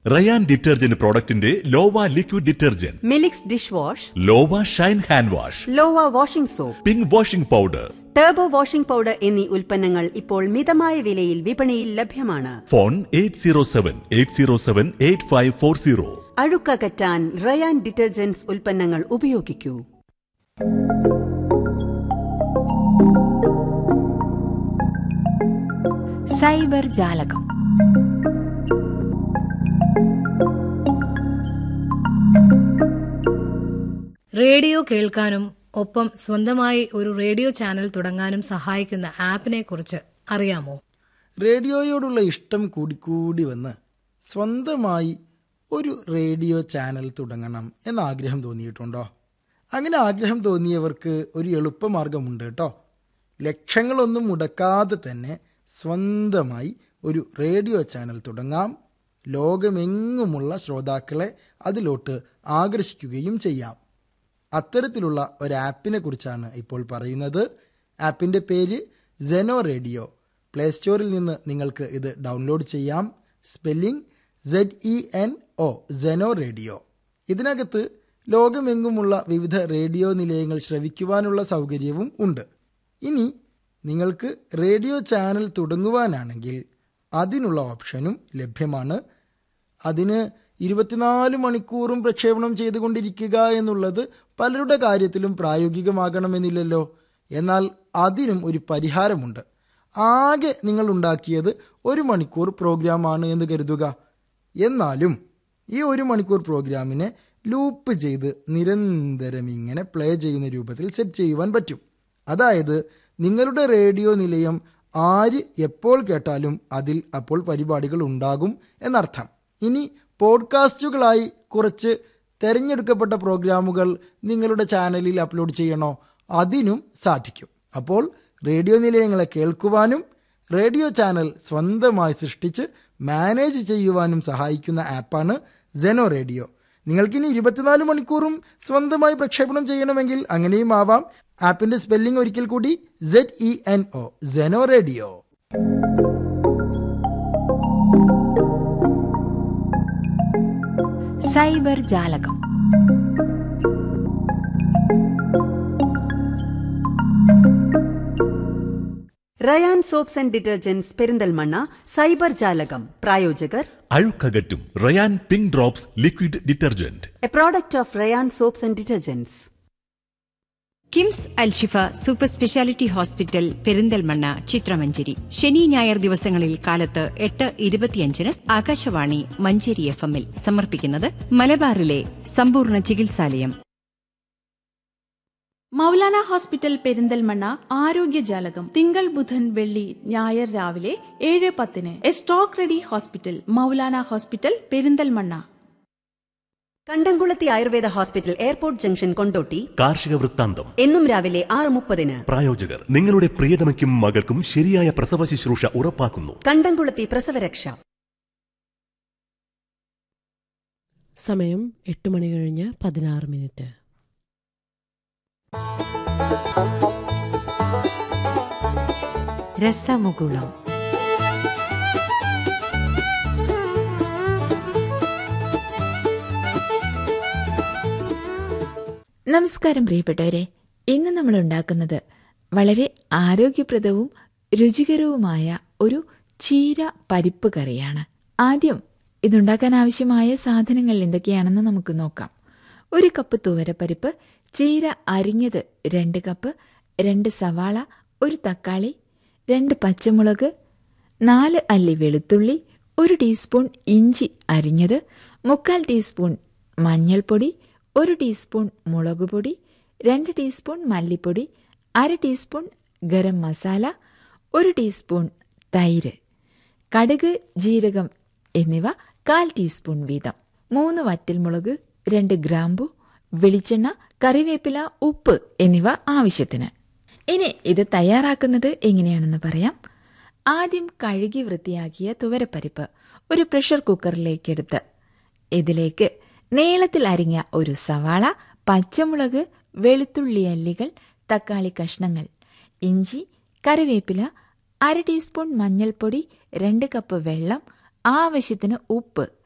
Ryan detergent പ്രോഡക്റ്റിന്റെ Lova liquid detergent Milix dish wash Lova shine hand wash Lova washing soap pink washing powder turbo washing powder എന്നീ ഉൽപ്പന്നങ്ങൾ ഇപ്പോൾ മിതമായ വിലയിൽ വിപണിയിൽ ലഭ്യമാണ് phone eight zero seven eight zero seven eight five four zero അഴുക്കകറ്റാൻ Rayan detergents ഉൽപ്പന്നങ്ങൾ ഉപയോഗിക്കൂ സൈബർ ജാലകം റേഡിയോ കേൾക്കാനും ഒപ്പം സ്വന്തമായി ഒരു റേഡിയോ ചാനൽ തുടങ്ങാനും സഹായിക്കുന്ന ആപ്പിനെ കുറിച്ച് അറിയാമോ റേഡിയോയോടുള്ള ഇഷ്ടം കൂടിക്കൂടി വന്ന് സ്വന്തമായി ഒരു റേഡിയോ ചാനൽ തുടങ്ങണം എന്ന ആഗ്രഹം തോന്നിയിട്ടുണ്ടോ അങ്ങനെ ആഗ്രഹം തോന്നിയവർക്ക് ഒരു എളുപ്പമാർഗമുണ്ട് കേട്ടോ ലക്ഷങ്ങളൊന്നും മുടക്കാതെ തന്നെ സ്വന്തമായി ഒരു റേഡിയോ ചാനൽ തുടങ്ങാം ലോകമെങ്ങുമുള്ള ശ്രോതാക്കളെ അതിലോട്ട് ആകർഷിക്കുകയും ചെയ്യാം അത്തരത്തിലുള്ള ഒരു ആപ്പിനെ കുറിച്ചാണ് ഇപ്പോൾ പറയുന്നത് ആപ്പിൻ്റെ പേര് സെനോ റേഡിയോ പ്ലേ സ്റ്റോറിൽ നിന്ന് നിങ്ങൾക്ക് ഇത് ഡൗൺലോഡ് ചെയ്യാം spelling Z E N O Zeno radio ഇതിനകത്ത് ലോകമെങ്ങുമുള്ള വിവിധ റേഡിയോ നിലയങ്ങൾ ശ്രവിക്കുവാനുള്ള സൗകര്യവും ഉണ്ട് ഇനി നിങ്ങൾക്ക് റേഡിയോ ചാനൽ തുടങ്ങുവാനാണെങ്കിൽ അതിനുള്ള ഓപ്ഷനും ലഭ്യമാണ് അതിന് ഇരുപത്തിനാല് മണിക്കൂറും പ്രക്ഷേപണം ചെയ്തുകൊണ്ടിരിക്കുക എന്നുള്ളത് പലരുടെ കാര്യത്തിലും പ്രായോഗികമാകണമെന്നില്ലല്ലോ എന്നാൽ അതിനും ഒരു പരിഹാരമുണ്ട് ആകെ നിങ്ങൾ ഉണ്ടാക്കിയത് ഒരു മണിക്കൂർ പ്രോഗ്രാമാണ് എന്ന് കരുതുക എന്നാലും ഈ ഒരു മണിക്കൂർ പ്രോഗ്രാമിനെ ലൂപ്പ് ചെയ്ത് നിരന്തരം ഇങ്ങനെ പ്ലേ ചെയ്യുന്ന രൂപത്തിൽ സെറ്റ് ചെയ്യുവാൻ പറ്റും അതായത് നിങ്ങളുടെ റേഡിയോ നിലയം ആര് എപ്പോൾ കേട്ടാലും അതിൽ അപ്പോൾ പരിപാടികൾ ഉണ്ടാകും എന്നർത്ഥം ഇനി പോഡ്കാസ്റ്റുകളായി കുറച്ച് തിരഞ്ഞെടുക്കപ്പെട്ട പ്രോഗ്രാമുകൾ നിങ്ങളുടെ ചാനലിൽ അപ്ലോഡ് ചെയ്യണോ അതിനും സാധിക്കും അപ്പോൾ റേഡിയോ നിലയങ്ങളെ കേൾക്കുവാനും റേഡിയോ ചാനൽ സ്വന്തമായി സൃഷ്ടിച്ച് മാനേജ് ചെയ്യുവാനും സഹായിക്കുന്ന ആപ്പാണ് സെനോ റേഡിയോ നിങ്ങൾക്കിനി ഇരുപത്തിനാല് മണിക്കൂറും സ്വന്തമായി പ്രക്ഷേപണം ചെയ്യണമെങ്കിൽ അങ്ങനെയും ആവാം ആപ്പിന്റെ സ്പെല്ലിംഗ് ഒരിക്കൽ കൂടി Z E N O Zeno radio cyber ജാലകം Rayan soaps and detergents Perinthalmanna cyber ജാലകം പ്രായോജകർ അഴുക്കകറ്റും Rayan pink drops liquid detergent a product of Rayan soaps and detergents KIMS Alshifa super speciality hospital Perinthalmanna ചിത്രമഞ്ചേരി ശനി ഞായർ ദിവസങ്ങളിൽ കാലത്ത് എട്ട് ഇരുപത്തിയഞ്ചിന് ആകാശവാണി മഞ്ചേരി എഫ് എമ്മിൽ സമർപ്പിക്കുന്നത് മലബാറിലെ സമ്പൂർണ്ണ ചികിത്സാലയം മൗലാന ഹോസ്പിറ്റൽ പെരിന്തൽമണ്ണ ആരോഗ്യജാലകം തിങ്കൾ ബുധൻ വെള്ളി ഞായർ രാവിലെ ഏഴ് പത്തിന് a stroke ready hospital Moulana hospital Perinthalmanna Kandamkulathy Ayurveda hospital airport junction Kondotty കാർഷിക വൃത്താന്തം എന്നും രാവിലെ ആറ് മുപ്പതിന് പ്രായോജകർ നിങ്ങളുടെ പ്രിയതമയ്ക്കും മകൾക്കും ശരിയായ പ്രസവ ശുശ്രൂഷ ഉറപ്പാക്കുന്നു കണ്ടംകുളത്തി പ്രസവരക്ഷ സമയം എട്ട് മണി കഴിഞ്ഞ് പതിനാറ് മിനിറ്റ് രസമുകുളം നമസ്കാരം പ്രിയപ്പെട്ടവരെ ഇന്ന് നമ്മൾ ഉണ്ടാക്കുന്നത് വളരെ ആരോഗ്യപ്രദവും രുചികരവുമായ ഒരു ചീര പരിപ്പ് കറിയാണ് ആദ്യം ഇതുണ്ടാക്കാൻ ആവശ്യമായ സാധനങ്ങൾ എന്തൊക്കെയാണെന്ന് നമുക്ക് നോക്കാം ഒരു കപ്പ് തുവരപ്പരിപ്പ് ചീര അരിഞ്ഞത് രണ്ട് കപ്പ് രണ്ട് സവാള ഒരു തക്കാളി രണ്ട് പച്ചമുളക് നാല് അല്ലി വെളുത്തുള്ളി ഒരു ടീസ്പൂൺ ഇഞ്ചി അരിഞ്ഞത് മുക്കാൽ ടീസ്പൂൺ മഞ്ഞൾപ്പൊടി ഒരു ടീസ്പൂൺ മുളക് പൊടി രണ്ട് ടീസ്പൂൺ മല്ലിപ്പൊടി അര ടീസ്പൂൺ ഗരം മസാല ഒരു ടീസ്പൂൺ തൈര് കടുക് ജീരകം എന്നിവ കാൽ ടീസ്പൂൺ വീതം മൂന്ന് വറ്റൽമുളക് രണ്ട് ഗ്രാമ്പു വെളിച്ചെണ്ണ കറിവേപ്പില ഉപ്പ് എന്നിവ ആവശ്യത്തിന് ഇനി ഇത് തയ്യാറാക്കുന്നത് എങ്ങനെയാണെന്ന് പറയാം ആദ്യം കഴുകി വൃത്തിയാക്കിയ തുവരപ്പരിപ്പ് ഒരു പ്രഷർ കുക്കറിലേക്ക് എടുത്ത് ഇതിലേക്ക് നീളത്തിൽ അരിഞ്ഞ ഒരു സവാള പച്ചമുളക് വെളുത്തുള്ളി അല്ലികൾ തക്കാളി കഷ്ണങ്ങൾ ഇഞ്ചി കറിവേപ്പില അര ടീസ്പൂൺ മഞ്ഞൾപ്പൊടി രണ്ട് കപ്പ് വെള്ളം ആവശ്യത്തിന് ഉപ്പ്